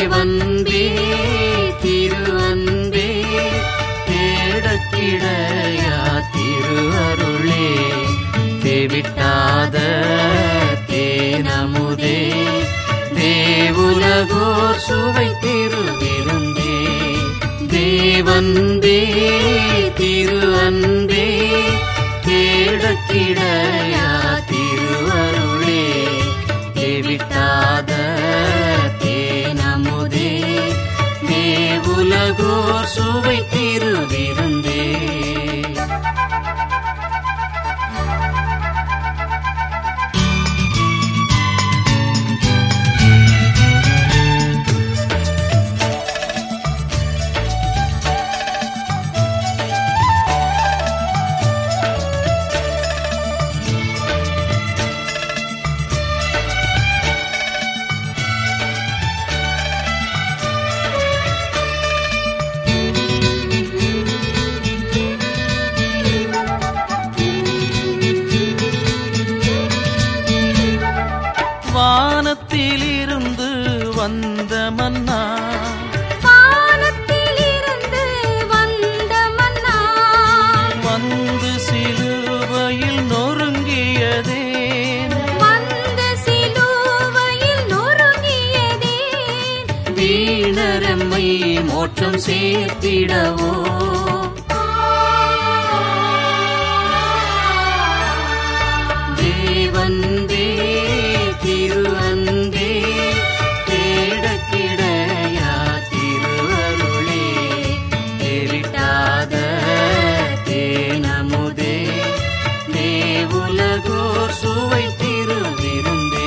தேவன்பே திரு அன்பே தேடக்கிடையா திரு அருளே தேவிட்டாத தேனமுதே தேவுலகோர் சுவை திருவிருந்தே தேவன்பே திரு அன்பே தேடக்கிடையா திரு அருளே தேவிட்டாத தேனமுதே தேவுலகோர் சுவை திருவிருந்தே வானத்திலிருந்து வந்த மன்னா வானத்திலிருந்து வந்த மன்னா வந்து சிலுவையில் நொறுங்கியதே வந்து சிலுவையில் நொறுங்கியதே வீணரம்மை மோட்சம் சேர்த்திடவோ தேவந்தே திரு அன்பே தேடக்கிடையா திரு அருளே தேவிட்டாத தேனமுதே தேவுலகோர் சுவை திருவிருந்தே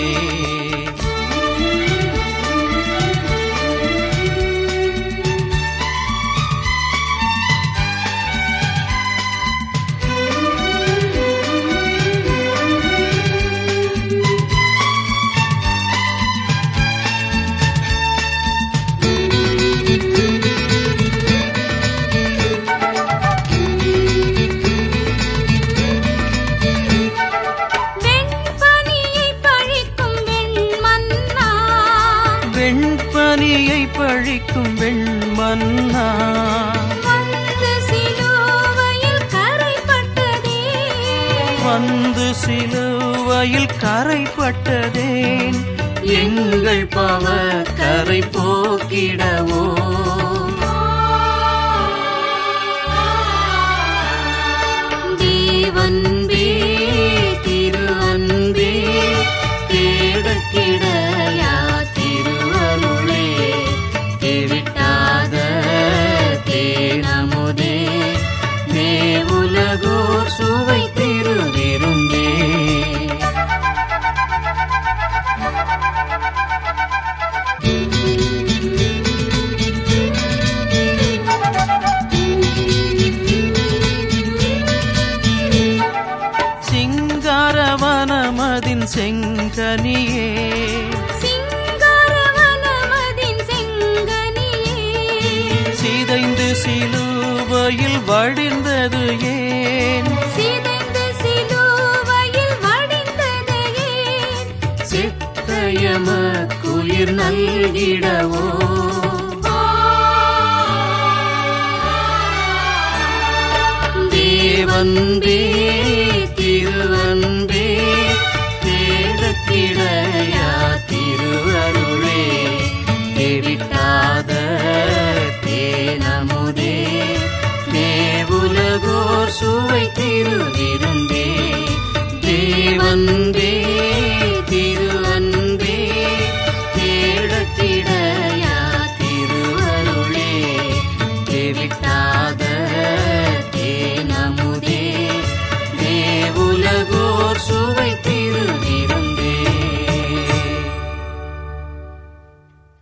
வெண்பனியை பழிக்கும் வெண்மன்னா வெண்பனியை பழிக்கும் வெண்மன்னா வந்து சிலுவையில் கரைப்பட்டதே வந்து சிலுவையில் கரைப்பட்டதேன் எங்கள் பவ கரை போக்கிடவோ தேவன்பே திரு அன்பே தேடக்கிடையா திரு அருளே தேவிட்டாத தேனமுதே தேவுலகோர் சுவை திருவிருந்தே சிங்காரவனமதின் செங்கனியே சிங்காரவனமதின் செங்கனியே சிதைந்து சிலுவையில் வடிந்தது ஏன் சிதைந்து சிலுவையில் வடிந்தது ஏன் சித்தயம குயிர் நல்கிடவோ தேவன்பே திரு அன்பே தேடக்கிடையா திரு அருளே தேவிட்டாத தேனமுதே தேவுலகோர் சுவை திருவிருந்தே தேவன்பே